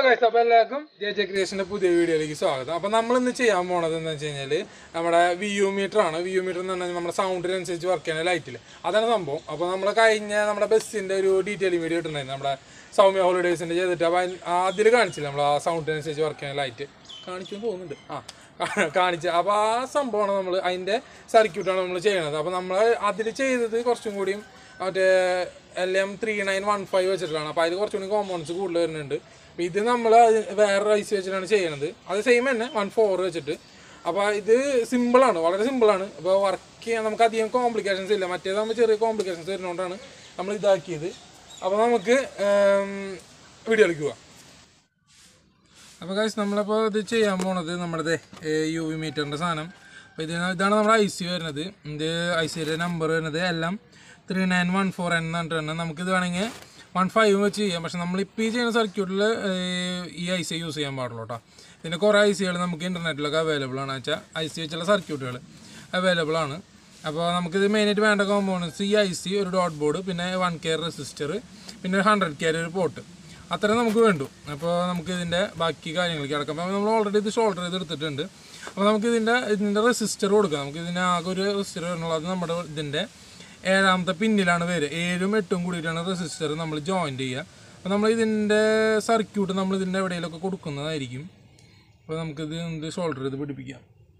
Guys അപ്പോൾ എല്ലാവർക്കും J J ക്രിയേഷൻ്റെ പുതിയ വീഡിയോയിലേക്ക് സ്വാഗതം അപ്പോൾ നമ്മൾ ഇന്ന് ചെയ്യാൻ പോണത് എന്താ വെച്ച് കഴിഞ്ഞാൽ നമ്മുടെ വി യു മീറ്റർ ആണ് വി യു മീറ്റർ എന്ന് പറഞ്ഞാൽ നമ്മുടെ സൗണ്ടിനനുസരിച്ച് വർക്ക് ചെയ്യുന്ന ലൈറ്റിൽ അതാണ് സംഭവം അപ്പോൾ നമ്മൾ കഴിഞ്ഞ നമ്മുടെ ബസ്സിൻ്റെ ഒരു ഡീറ്റെയിലിംഗ് വീഡിയോ ഇട്ടിട്ടുണ്ടായിരുന്നു നമ്മുടെ സൗമ്യ ഹോളിഡേയ്സിൻ്റെ ചെയ്തിട്ട് അപ്പോൾ അതിൽ കാണിച്ചില്ല നമ്മൾ ആ സൗണ്ടിനനുസരിച്ച് വർക്ക് ചെയ്യുന്ന ലൈറ്റ് കാണിച്ചു എന്ന് തോന്നുന്നുണ്ട് ആ കാണിച്ച അപ്പോൾ ആ സംഭവമാണ് നമ്മൾ അതിൻ്റെ സർക്യൂട്ടാണ് നമ്മൾ ചെയ്യണത് അപ്പോൾ നമ്മൾ അതിൽ ചെയ്തത് കുറച്ചും കൂടിയും മറ്റേ L M three nine one five വെച്ചിട്ടാണ് അപ്പോൾ അതിൽ കുറച്ചും കൂടി കോമ്പൗണ്ട്സ് കൂടുതൽ വരുന്നുണ്ട് അപ്പോൾ ഇത് നമ്മൾ വേറെ റൈസ് വെച്ചിട്ടാണ് ചെയ്യണത് അത് സെയിം തന്നെ വൺ ഫോർ വെച്ചിട്ട് അപ്പോൾ ഇത് സിമ്പിളാണ് വളരെ സിമ്പിളാണ് അപ്പോൾ വർക്ക് ചെയ്യാൻ നമുക്ക് അധികം കോംപ്ലിക്കേഷൻസ് ഇല്ല മറ്റേതാകുമ്പോൾ ചെറിയ കോംപ്ലിക്കേഷൻസ് വരുന്നതുകൊണ്ടാണ് നമ്മൾ ഇതാക്കിയത് അപ്പോൾ നമുക്ക് വീഡിയോയിലേക്ക് പോവാം അപ്പോൾ കാശ് നമ്മളിപ്പോൾ ഇത് ചെയ്യാൻ പോണത് നമ്മുടെ യു വി മീറ്ററിൻ്റെ സാധനം അപ്പോൾ ഇതിന് ഇതാണ് നമ്മുടെ ഐ സി വരുന്നത് ഇത് ഐ സിയുടെ നമ്പർ വരുന്നത് എല്ലാം three nine one four N എന്ന് പറഞ്ഞിട്ടുണ്ട് നമുക്കിത് വേണമെങ്കിൽ വൺ ഫൈവ് വെച്ച് ചെയ്യാം പക്ഷെ നമ്മളിപ്പോൾ ഈ ചെയ്യുന്ന സർക്യൂട്ടിൽ ഈ ഐ സി യൂസ് ചെയ്യാൻ പാടുള്ളൂ കേട്ടോ ഇതിൻ്റെ കുറേ ഐ സികൾ നമുക്ക് ഇൻ്റർനെറ്റിലൊക്കെ അവൈലബിൾ ആണ് വെച്ചാൽ ഐ സി വെച്ചുള്ള സർക്യൂട്ടുകൾ അവൈലബിൾ ആണ് അപ്പോൾ നമുക്കിത് മെയിനായിട്ട് വേണ്ട കോമ്പോണൻസ് ഈ ഐ സി ഒരു ഡോട്ട് ബോർഡ് പിന്നെ വൺ കെയർ റെസിസ്റ്റർ പിന്നെ ഒരു ഹൺഡ്രഡ് കെയർ ഒരു പോർട്ട് അത്രയും നമുക്ക് വേണ്ടു അപ്പോൾ നമുക്ക് ഇതിൻ്റെ ബാക്കി കാര്യങ്ങളിലേക്ക് കിടക്കാം അപ്പോൾ നമ്മൾ ഓൾറെഡി ഇത് ഷോൾഡർ ചെയ്ത് എടുത്തിട്ടുണ്ട് അപ്പോൾ നമുക്ക് ഇതിൻ്റെ ഇതിൻ്റെ റെസിസ്റ്റർ കൊടുക്കാം നമുക്ക് ഇതിന് ആകെ ഒരു റെസിസ്റ്റർ വരണുള്ളൂ അത് നമ്മുടെ ഇതിൻ്റെ ഏഴാമത്തെ പിന്നിലാണ് വരിക ഏഴും എട്ടും കൂടിയിട്ടാണ് റെസിസ്റ്റർ നമ്മൾ ജോയിൻറ്റ് ചെയ്യുക അപ്പോൾ നമ്മൾ ഇതിൻ്റെ സർക്യൂട്ട് നമ്മൾ ഇതിൻ്റെ എവിടെയെങ്കിലുമൊക്കെ കൊടുക്കുന്നതായിരിക്കും അപ്പോൾ നമുക്കിത് ഇത് ഷോൾഡർ ചെയ്ത് പിടിപ്പിക്കാം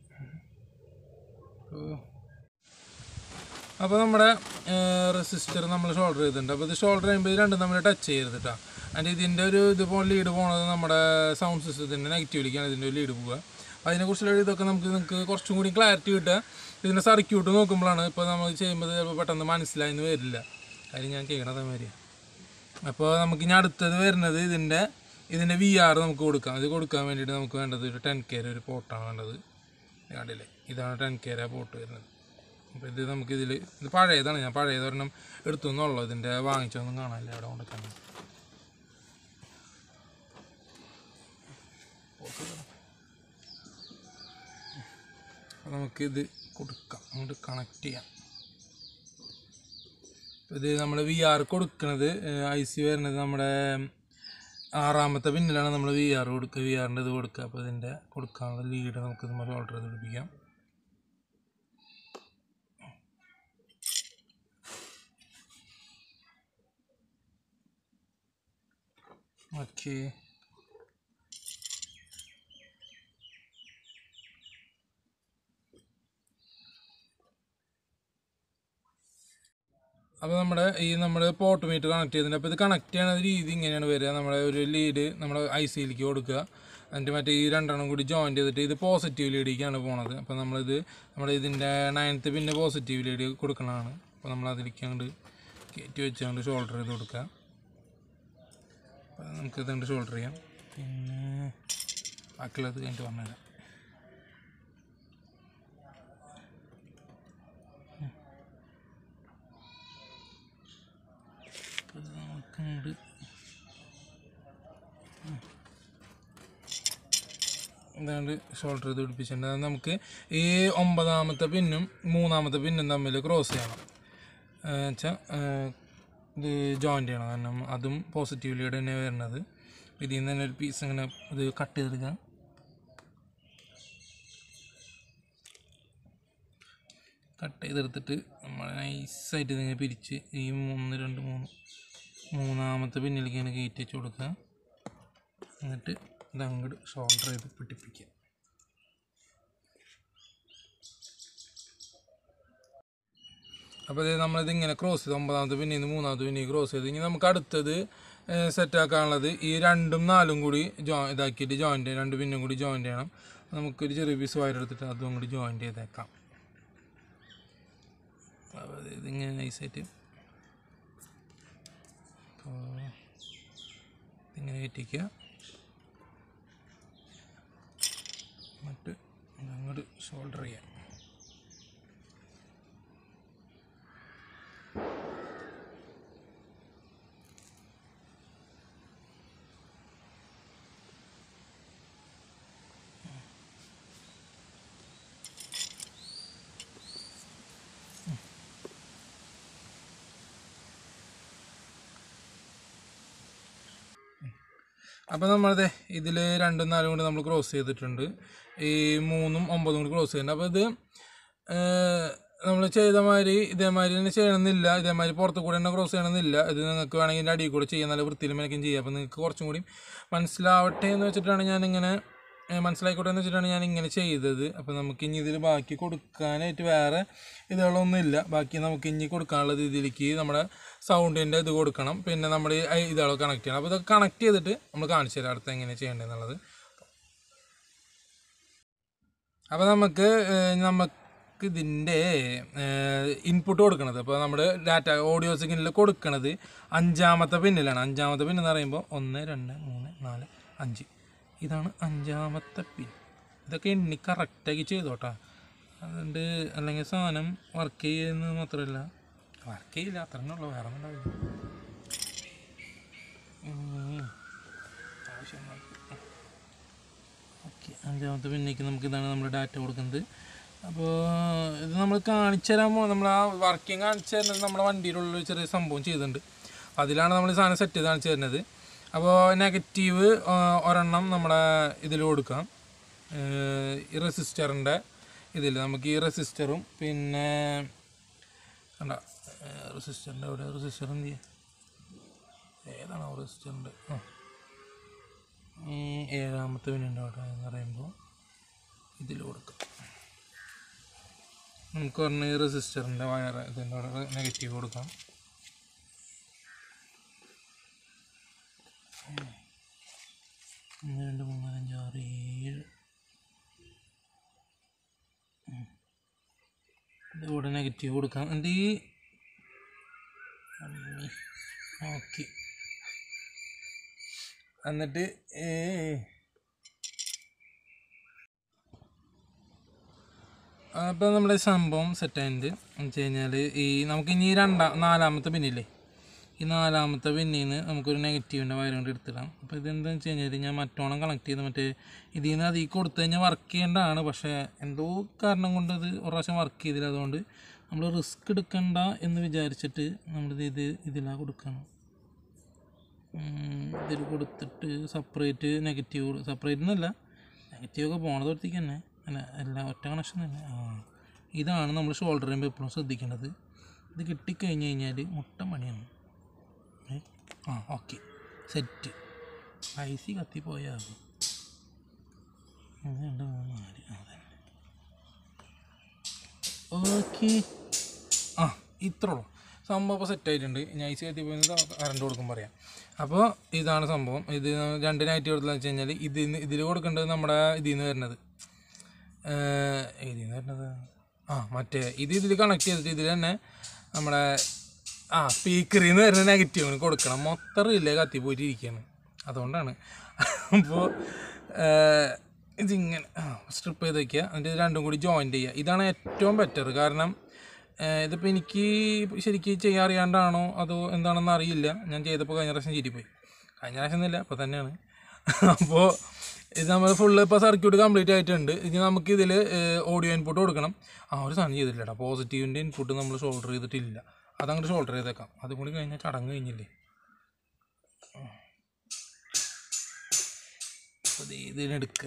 അപ്പോൾ നമ്മുടെ റെസിസ്റ്റർ നമ്മൾ ഷോൾഡർ ചെയ്തിട്ടുണ്ട് അപ്പോൾ ഇത് ഷോൾഡർ ചെയ്യുമ്പോൾ ഇത് രണ്ടും നമ്മൾ ടച്ച് ചെയ്യരുത് കേട്ടോ അതിൻ്റെ ഇതിൻ്റെ ഒരു ഇത് പോ ലീഡ് പോകുന്നത് നമ്മുടെ സൗണ്ട് സിസ്റ്റത്തിൻ്റെ നെഗറ്റീവിലേക്കാണ് ഇതിൻ്റെ ഒരു ലീഡ് പോവുക അപ്പോൾ അതിനെക്കുറിച്ചുള്ള ഇതൊക്കെ നമുക്ക് നിങ്ങൾക്ക് കുറച്ചും കൂടി ക്ലാരിറ്റി കിട്ടുക ഇതിൻ്റെ സർക്യൂട്ട് നോക്കുമ്പോഴാണ് ഇപ്പോൾ നമ്മൾ ചെയ്യുമ്പോൾ ചിലപ്പോൾ പെട്ടെന്ന് മനസ്സിലായെന്ന് വരില്ല കാര്യം ഞാൻ ചെയ്യണത് മാതിരി അപ്പോൾ നമുക്ക് ഇനി അടുത്തത് വരുന്നത് ഇതിൻ്റെ ഇതിൻ്റെ വി ആർ നമുക്ക് കൊടുക്കാം ഇത് കൊടുക്കാൻ വേണ്ടിയിട്ട് നമുക്ക് വേണ്ടത് ഒരു ടെൻ കെയർ ഒരു പോർട്ടാണ് വേണ്ടത് കണ്ടില്ലേ ഇതാണ് ടെൻ കെയർ പോർട്ട് വരുന്നത് അപ്പോൾ ഇത് നമുക്കിതിൽ ഇത് പഴയതാണ് ഞാൻ പഴയത് ഒരെണ്ണം എടുത്തു എന്നുള്ളൂ ഇതിൻ്റെ വാങ്ങിച്ചൊന്നും കാണാനില്ല അവിടെ കൊണ്ടൊക്കെ അപ്പോൾ നമുക്കിത് കൊടുക്കാം അങ്ങോട്ട് കണക്ട് ചെയ്യാം ഇത് നമ്മൾ വി ആർ കൊടുക്കുന്നത് ഐ സി വരുന്നത് നമ്മുടെ ആറാമത്തെ പിന്നിലാണ് നമ്മൾ വി ആർ കൊടുക്കുക വി ആറിൻ്റെ ഇത് കൊടുക്കുക അപ്പോൾ ഇതിൻ്റെ കൊടുക്കാനുള്ള ലീഡ് നമുക്ക് നമ്മൾ ഓർഡർ ചെയ്ത് പിടിപ്പിക്കാം ഓക്കെ അപ്പോൾ നമ്മുടെ ഈ നമ്മൾ പോർട്ട് മീറ്റർ കണക്ട് ചെയ്തിട്ടുണ്ട് അപ്പോൾ ഇത് കണക്ട് ചെയ്യുന്ന രീതി ഇങ്ങനെയാണ് വരിക നമ്മുടെ ഒരു ലീഡ് നമ്മുടെ ഐ സിയിലേക്ക് കൊടുക്കുക എന്നിട്ട് മറ്റേ ഈ രണ്ടെണ്ണം കൂടി ജോയിൻ ചെയ്തിട്ട് ഇത് പോസിറ്റീവ് ലീഡിലേക്കാണ് പോണത് അപ്പോൾ നമ്മളിത് നമ്മുടെ ഇതിൻ്റെ നയൻത്ത് പിന്നെ പോസിറ്റീവ് ലീഡ് കൊടുക്കണതാണ് അപ്പോൾ നമ്മൾ അതിലേക്ക് അങ്ങോട്ട് കയറ്റി വെച്ചുകൊണ്ട് ഷോൾഡർ ചെയ്ത് കൊടുക്കുക അപ്പോൾ നമുക്ക് ഇതുകൊണ്ട് ഷോൾഡർ ചെയ്യാം പിന്നെ ബാക്കിയുള്ളത് കഴിഞ്ഞിട്ട് പറഞ്ഞുതരാം അപ്പോൾ നമുക്ക് അങ്ങോട്ട് ഇതാണ്ട് ഷോൾഡർ ചെയ്ത് പിടിപ്പിച്ചിട്ടുണ്ട് അത് നമുക്ക് ഈ ഒമ്പതാമത്തെ പിന്നും മൂന്നാമത്തെ പിന്നും തമ്മിൽ ക്രോസ് ചെയ്യണം വെച്ചാൽ ഇത് ജോയിൻ്റ് ചെയ്യണം കാരണം അതും പോസിറ്റീവ്ലിയുടെ തന്നെ വരുന്നത് ഇതിൽ നിന്ന് തന്നെ ഒരു പീസ് ഇങ്ങനെ ഇത് കട്ട് ചെയ്തെടുക്കാം കട്ട് ചെയ്തെടുത്തിട്ട് നമ്മൾ നൈസായിട്ട് ഇതിങ്ങനെ പിരിച്ച് ഈ മൂന്ന് രണ്ട് മൂന്ന് മൂന്നാമത്തെ പിന്നിലേക്ക് ഇങ്ങനെ കയറ്റി വെച്ച് കൊടുക്കുക എന്നിട്ട് ഇത് അങ്ങോട്ട് ഷോൾഡർ ചെയ്ത് പിടിപ്പിക്കുക അപ്പോൾ ഇത് നമ്മളിത് ഇങ്ങനെ ക്രോസ് ചെയ്ത് ഒമ്പതാമത്തെ പിന്നെ ഇത് മൂന്നാമത്തെ പിന്നെ ക്രോസ് ചെയ്ത് ഇനി നമുക്ക് അടുത്തത് സെറ്റ് ആക്കാനുള്ളത് ഈ രണ്ടും നാലും കൂടി ജോ ഇതാക്കിയിട്ട് ജോയിൻ്റ് രണ്ട് പിന്നും കൂടി ജോയിൻ്റ് ചെയ്യണം നമുക്കൊരു ചെറിയ പീസ് വയർ എടുത്തിട്ട് അതും കൂടി ജോയിൻ്റ് ചെയ്തേക്കാം അപ്പോൾ ഇതിങ്ങനെ നൈസായിട്ട് അപ്പോൾ ഇങ്ങനെ കയറ്റിക്കുക എന്നിട്ട് അങ്ങോട്ട് ഷോൾഡർ ചെയ്യാം അപ്പോൾ നമ്മളത് ഇതിൽ രണ്ടും നാലും കൊണ്ട് നമ്മൾ ക്രോസ് ചെയ്തിട്ടുണ്ട് ഈ മൂന്നും ഒമ്പതും കൂടി ക്രോസ് ചെയ്യുന്നുണ്ട് അപ്പോൾ ഇത് നമ്മൾ ചെയ്ത മാതിരി ഇതേമാതിരി തന്നെ ചെയ്യണമെന്നില്ല ഇതേമാതിരി പുറത്ത് കൂടെ തന്നെ ക്രോസ് ചെയ്യണമെന്നില്ല ഇത് നിങ്ങൾക്ക് വേണമെങ്കിൽ ഇതിൻ്റെ അടിയിൽ കൂടെ ചെയ്യാൻ നല്ല വൃത്തിയിലും എനിക്കും ചെയ്യാം അപ്പോൾ നിങ്ങൾക്ക് കുറച്ചും കൂടി മനസ്സിലാവട്ടെ എന്ന് വെച്ചിട്ടാണ് ഞാനിങ്ങനെ ഏഹ് മനസ്സിലായിക്കോട്ടെ എന്ന് വെച്ചിട്ടാണ് ഞാൻ ഇങ്ങനെ ചെയ്തത് അപ്പോൾ നമുക്ക് ഇനി ഇതിൽ ബാക്കി കൊടുക്കാനായിട്ട് വേറെ ഇതുകളൊന്നും ഇല്ല ബാക്കി നമുക്ക് ഇനി കൊടുക്കാനുള്ള രീതിയിലേക്ക് നമ്മുടെ സൗണ്ടിൻ്റെ ഇത് കൊടുക്കണം പിന്നെ നമ്മൾ ഇതുകളൊക്കെ കണക്ട് ചെയ്യണം അപ്പോൾ ഇതൊക്കെ കണക്ട് ചെയ്തിട്ട് നമ്മൾ കാണിച്ചു തരാം അടുത്ത് എങ്ങനെ ചെയ്യേണ്ടതെന്നുള്ളത് അപ്പോൾ നമുക്ക് ഏഹ്, നമുക്ക് ഇതിൻ്റെ ഇൻപുട്ട് കൊടുക്കണത് അപ്പോൾ നമ്മൾ ഡാറ്റ ഓഡിയോ സിഗ്നൽ കൊടുക്കണത് അഞ്ചാമത്തെ പിന്നിലാണ് അഞ്ചാമത്തെ പിൻ എന്ന് പറയുമ്പോൾ ഒന്ന് രണ്ട് മൂന്ന് നാല് അഞ്ച് ഇതാണ് അഞ്ചാമത്തെ പിൻ ഇതൊക്കെ എണ്ണി കറക്റ്റാക്കി ചെയ്തോട്ടാ അതുകൊണ്ട് അല്ലെങ്കിൽ സാധനം വർക്ക് ചെയ്യുന്നത് മാത്രമല്ല വർക്ക് ചെയ്യില്ല അത്ര തന്നെ ഉള്ളൂ വേറെ ഒന്നും ഉണ്ടാവില്ല ഉം. ആവശ്യങ്ങൾക്ക് ഓക്കെ അഞ്ചാമത്തെ പിന്നേക്ക് നമുക്ക് ഇതാണ് നമ്മൾ ഡാറ്റ കൊടുക്കുന്നത് അപ്പോൾ ഇത് നമ്മൾ കാണിച്ചു തരാൻ പോകുന്നത് നമ്മൾ ആ വർക്കിംഗ് കാണിച്ചു തരുന്നത് നമ്മുടെ വണ്ടിയിലുള്ള ഒരു ചെറിയ സംഭവം ചെയ്തിട്ടുണ്ട് അതിലാണ് നമ്മൾ ഈ സാധനം സെറ്റ് ചെയ്ത് കാണിച്ചു തരുന്നത് അപ്പോൾ നെഗറ്റീവ് ഒരെണ്ണം നമ്മുടെ ഇതിൽ കൊടുക്കാം ഏഹ് ഈ റെസിസ്റ്ററിൻ്റെ ഇതിൽ നമുക്ക് ഈ റെസിസ്റ്ററും പിന്നെ കണ്ട റെസിസ്റ്ററിൻ്റെ അവിടെ റെസിസ്റ്റർ എന്ത് ചെയ്യാം ഏതാണോ റെസിസ്റ്ററിൻ്റെ ആ ഈ ഏഴാമത്തെ പിന്നുണ്ട് അവിടെ എന്ന് പറയുമ്പോൾ ഇതിൽ കൊടുക്കാം നമുക്ക് പറഞ്ഞ ഈ റെസിസ്റ്ററിൻ്റെ വയർ ഇതിൻ്റെ അവിടെ നെഗറ്റീവ് കൊടുക്കാം ഒന്ന് രണ്ട് മൂന്ന് നാല് അഞ്ച് ആറ് ഏഴ് ഉം. ഇതിവിടെ നെഗറ്റീവ് കൊടുക്കാം എന്നിട്ട് ഈ ഓക്കെ എന്നിട്ട് ഏ അപ്പോൾ നമ്മുടെ സംഭവം സെറ്റ് ആയിട്ടുണ്ട് എന്ന് വെച്ച് കഴിഞ്ഞാൽ ഈ നമുക്ക് ഇനി ഈ രണ്ടാം നാലാമത്തെ പിന്നില്ലേ ഈ നാലാമത്തെ പിന്നിൽ നിന്ന് നമുക്കൊരു നെഗറ്റീവിൻ്റെ വയർ കൊണ്ട് എടുത്തിടാം അപ്പോൾ ഇതെന്താണെന്ന് വെച്ച് കഴിഞ്ഞാൽ ഞാൻ മറ്റോണം കണക്ട് ചെയ്ത് മറ്റേ ഇതിൽ നിന്ന് അതിൽ കൊടുത്തു കഴിഞ്ഞാൽ വർക്ക് ചെയ്യേണ്ടതാണ് പക്ഷേ എന്തോ കാരണം കൊണ്ട് അത് ഒരു പ്രാവശ്യം വർക്ക് ചെയ്തില്ല അതുകൊണ്ട് നമ്മൾ റിസ്ക് എടുക്കണ്ട എന്ന് വിചാരിച്ചിട്ട് നമ്മളിത് ഇത് ഇതിലാ കൊടുക്കണം ഇതിൽ കൊടുത്തിട്ട് സെപ്പറേറ്റ് നെഗറ്റീവ് സെപ്പറേറ്റ് എന്നല്ല നെഗറ്റീവ് ഒക്കെ പോണത് തൊടത്തേക്ക് തന്നെ അല്ല എല്ലാം ഒറ്റ കണക്ഷൻ തന്നെ ആ ഇതാണ് നമ്മൾ ഷോൾഡർ ചെയ്യുമ്പോൾ എപ്പോഴും ശ്രദ്ധിക്കേണ്ടത് ഇത് കിട്ടിക്കഴിഞ്ഞ് കഴിഞ്ഞാൽ മുട്ട പണിയാണ് ഏ? ആ ഓക്കെ സെറ്റ് ഐ സി കത്തിപ്പോയാകും ഒന്ന് രണ്ട് മൂന്ന് നാല് അതെ ഓക്കെ ആ ഇത്ര ഉള്ളൂ സംഭവം ഇപ്പോൾ സെറ്റ് ആയിട്ടുണ്ട് ഞാൻ ഐ സി കത്തി പോയി കറണ്ട് കൊടുക്കും പറയാം അപ്പോൾ ഇതാണ് സംഭവം ഇത് രണ്ട് നൈറ്റ് കൊടുത്തതെന്ന് വെച്ച് കഴിഞ്ഞാൽ ഇതിൽ നിന്ന് ഇതിൽ കൊടുക്കേണ്ടത് നമ്മുടെ ഇതിൽ നിന്ന് വരുന്നത് ഏഹ്, ഇതിൽ നിന്ന് വരുന്നത് ആ മറ്റേ ഇത് ഇതിൽ കണക്ട് ചെയ്തിട്ട് ഇതിൽ തന്നെ നമ്മുടെ ആ സ്പീക്കറിൽ നിന്ന് വരുന്ന നെഗറ്റീവിന് കൊടുക്കണം മൊത്തം റിലേ കത്തി പോയിട്ട് ഇരിക്കുകയാണ് അതുകൊണ്ടാണ് അപ്പോൾ ഇതിങ്ങനെ സ്ട്രിപ്പ് ചെയ്ത് വയ്ക്കുക എന്നിട്ട് ഇത് രണ്ടും കൂടി ജോയിൻ്റ് ചെയ്യുക ഇതാണ് ഏറ്റവും ബെറ്റർ കാരണം ഏഹ്, ഇതിപ്പോൾ എനിക്ക് ശരിക്കും ചെയ്യാൻ അറിയാണ്ടാണോ അതോ എന്താണെന്ന് അറിയില്ല ഞാൻ ചെയ്തപ്പോൾ കഴിഞ്ഞ പ്രാവശ്യം ചിരിപ്പോയി കഴിഞ്ഞ പ്രാവശ്യം ഒന്നുമില്ല അപ്പോൾ തന്നെയാണ് അപ്പോൾ ഇത് നമ്മൾ ഫുള്ള് ഇപ്പോൾ സർക്യൂട്ട് കംപ്ലീറ്റ് ആയിട്ടുണ്ട് ഇനി നമുക്ക് ഇതിൽ ഓഡിയോ ഇൻപുട്ട് കൊടുക്കണം ആ ഒരു സാധനം ചെയ്തിട്ടില്ല പോസിറ്റീവിൻ്റെ ഇൻപുട്ട് നമ്മൾ ഷോൾഡർ ചെയ്തിട്ടില്ല അതങ്ങോട്ട് ഷോൾഡർ ചെയ്തേക്കാം അതും കൂടി കഴിഞ്ഞാൽ ചടങ്ങ് കഴിഞ്ഞില്ലേ അപ്പോൾ ദേ ഇതിനെടുക്കുക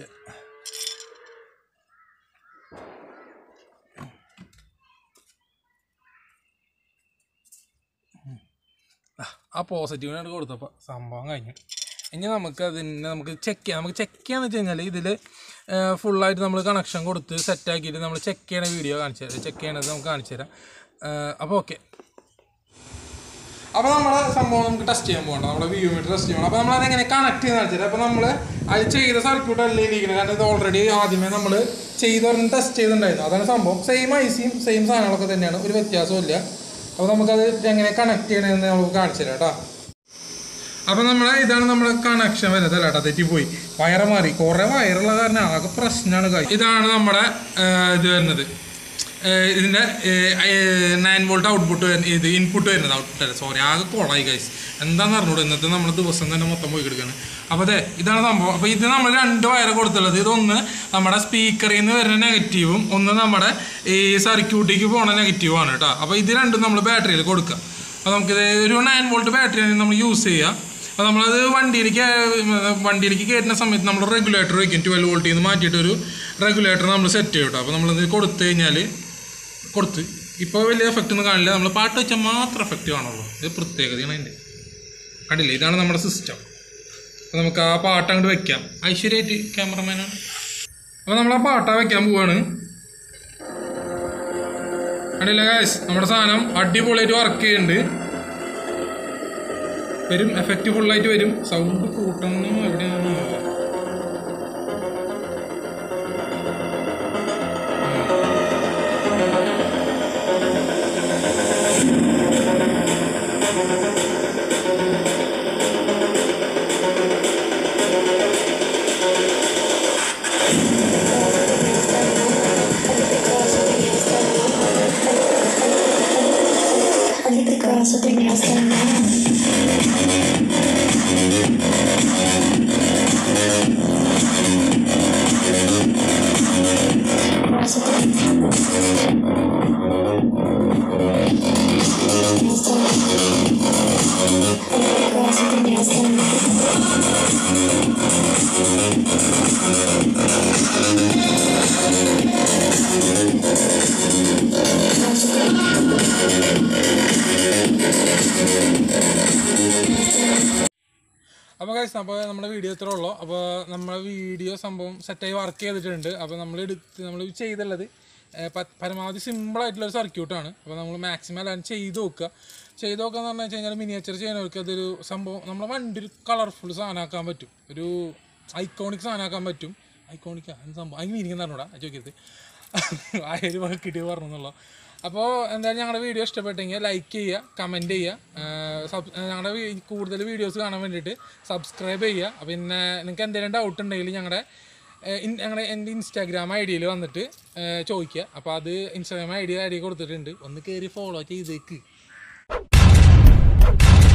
ആ പോസിറ്റീവിനായിട്ട് കൊടുത്തപ്പോൾ സംഭവം കഴിഞ്ഞു ഇനി നമുക്ക് അതിനെ നമുക്ക് ചെക്ക് ചെയ്യാം നമുക്ക് ചെക്ക് ചെയ്യാന്ന് വെച്ച് കഴിഞ്ഞാൽ ഇതിൽ ഫുള്ളായിട്ട് നമ്മൾ കണക്ഷൻ കൊടുത്ത് സെറ്റ് ആക്കിയിട്ട് നമ്മൾ ചെക്ക് ചെയ്യണ വീഡിയോ കാണിച്ചു തരാം ചെക്ക് ചെയ്യണത് നമുക്ക് കാണിച്ചു തരാം അപ്പോൾ ഓക്കെ അപ്പോൾ നമ്മുടെ സംഭവം നമുക്ക് ടെസ്റ്റ് ചെയ്യാൻ പോകണ്ട നമ്മുടെ വ്യൂ മീറ്റർ ടെസ്റ്റ് ചെയ്യണം അപ്പോൾ നമ്മൾ അതെങ്ങനെ കണക്ട് ചെയ്യുന്ന വെച്ചാൽ അപ്പോൾ നമ്മൾ അത് ചെയ്ത സർക്യൂട്ട് അല്ലേ ഇരിക്കുന്നത് കാരണം ഇത് ഓൾറെഡി ആദ്യമേ നമ്മൾ ചെയ്തൊരെണ്ണം ടെസ്റ്റ് ചെയ്തിട്ടുണ്ടായിരുന്നു അതാണ് സംഭവം സെയിം ഐസിയും സെയിം സാധനങ്ങളൊക്കെ തന്നെയാണ് ഒരു വ്യത്യാസവും ഇല്ല അപ്പോൾ നമുക്കത് എങ്ങനെ കണക്ട് ചെയ്യണമെന്ന് നമുക്ക് കാണിച്ചു തരാം കേട്ടോ അപ്പോൾ നമ്മൾ ഇതാണ് നമ്മുടെ കണക്ഷൻ വരുന്നത് അല്ല കേട്ടോ തെറ്റിപ്പോയി വയറ് മാറി കുറേ വയറുള്ള കാരണം ആകെ പ്രശ്നമാണ് കാര്യം ഇതാണ് നമ്മുടെ ആ, ഇത് വരുന്നത് ആ, ഇതിൻ്റെ നയൻ വോൾട്ട് ഔട്ട്പുട്ട് ഇത് ഇൻപുട്ട് വരുന്നത് ഔട്ട്പുട്ട് അല്ല സോറി ആകെ കുളമായി കൈസ് എന്താണെന്ന് അറിഞ്ഞൂടെ ഇന്നത്തെ നമ്മുടെ ദിവസം തന്നെ മൊത്തം പോയി കിടക്കുകയാണ് അപ്പോൾ അതെ ഇതാണ് സംഭവം അപ്പോൾ ഇത് നമ്മൾ രണ്ട് വയറ് കൊടുത്തുള്ളത് ഇതൊന്ന് നമ്മുടെ സ്പീക്കറിൽ നിന്ന് വരുന്ന നെഗറ്റീവും ഒന്ന് നമ്മുടെ ഈ സർക്യൂട്ടിലേക്ക് പോണ നെഗറ്റീവുമാണ് കേട്ടോ അപ്പോൾ ഇത് രണ്ടും നമ്മൾ ബാറ്ററിയിൽ കൊടുക്കുക അപ്പോൾ നമുക്കിത് ഒരു നയൻ വോൾട്ട് ബാറ്ററിയാണ് നമ്മൾ യൂസ് ചെയ്യുക അപ്പോൾ നമ്മളത് വണ്ടിയിലേക്ക് ആ, വണ്ടിയിലേക്ക് കയറ്റുന്ന സമയത്ത് നമ്മൾ റെഗുലേറ്റർ വയ്ക്കും ട്വൽവ് വോൾട്ടിൽ നിന്ന് മാറ്റിയിട്ട് ഒരു റെഗുലേറ്റർ നമ്മൾ സെറ്റ് ചെയ്യും കേട്ടോ അപ്പോൾ നമ്മളത് കൊടുത്തു കഴിഞ്ഞാൽ കൊടുത്ത് ഇപ്പോൾ വലിയ എഫക്റ്റ് ഒന്നും കാണില്ല നമ്മൾ പാട്ട് വെച്ചാൽ മാത്രം എഫക്റ്റ് കാണുള്ളൂ ഇത് പ്രത്യേകതയാണ് അതിൻ്റെ കണ്ടില്ലേ ഇതാണ് നമ്മുടെ സിസ്റ്റം അപ്പോൾ നമുക്ക് ആ പാട്ട് അങ്ങോട്ട് വെക്കാം ഐശ്വര്യമായിട്ട് ക്യാമറമാനാണ് അപ്പോൾ നമ്മൾ ആ പാട്ടാ വെക്കാൻ പോവാണ് കണ്ടില്ല ഗായ്സ് നമ്മുടെ സാധനം അടിപൊളിയായിട്ട് വർക്ക് ചെയ്യുന്നുണ്ട് വരും എഫക്റ്റ് ഫുള്ളായിട്ട് വരും സൗണ്ട് കൂട്ടണം എവിടെയാണ് Они прекрасно ты меня оставляешь. Красота. Прекрасно ты меня оставляешь. അപ്പോൾ guys അപ്പോൾ നമ്മുടെ വീഡിയോ ഇത്രേ ഉള്ളൂ അപ്പോൾ നമ്മുടെ വീഡിയോ സംഭവം സെറ്റായി വർക്ക് ചെയ്തിട്ടുണ്ട് അപ്പോൾ നമ്മൾ എടുത്ത് നമ്മൾ ചെയ്തുള്ളത് ഏർ പ- പരമാവധി സിമ്പിൾ ആയിട്ടുള്ള ഒരു സർക്യൂട്ടാണ് അപ്പോൾ നമ്മൾ മാക്സിമം എല്ലാം ചെയ്ത് നോക്കുക ചെയ്ത് നോക്കുക എന്ന് പറഞ്ഞു വെച്ച് കഴിഞ്ഞാൽ മിനിയേച്ചർ ചെയ്യുന്നവർക്ക് അതൊരു സംഭവം നമ്മുടെ വണ്ടി ഒരു കളർഫുൾ സാധനമാക്കാൻ പറ്റും ഒരു ഐക്കോണിക് സാധനമാക്കാൻ പറ്റും ഐക്കോണിക് എന്ത് സംഭവം അതിന് മീനിങ് പറഞ്ഞൂടാ ചോദിക്കരുത് ആയൊരു കിട്ടി പറഞ്ഞെന്നുള്ളൂ അപ്പോൾ എന്തായാലും ഞങ്ങളുടെ വീഡിയോ ഇഷ്ടപ്പെട്ടെങ്കിൽ ലൈക്ക് ചെയ്യുക കമൻറ്റ് ചെയ്യുക സബ് ഞങ്ങളുടെ വീ- കൂടുതൽ വീഡിയോസ് കാണാൻ വേണ്ടിയിട്ട് സബ്സ്ക്രൈബ് ചെയ്യുക പിന്നെ നിങ്ങൾക്ക് എന്തെങ്കിലും ഡൗട്ട് ഉണ്ടെങ്കിൽ ഞങ്ങളുടെ ഞങ്ങളുടെ എൻ്റെ ഇൻസ്റ്റാഗ്രാം ഐ ഡിയിൽ വന്നിട്ട് ഏഹ് ചോദിക്കുക അപ്പോൾ അത് Instagram I D I D കൊടുത്തിട്ടുണ്ട് ഒന്ന് കയറി ഫോളോ ചെയ്തേക്ക്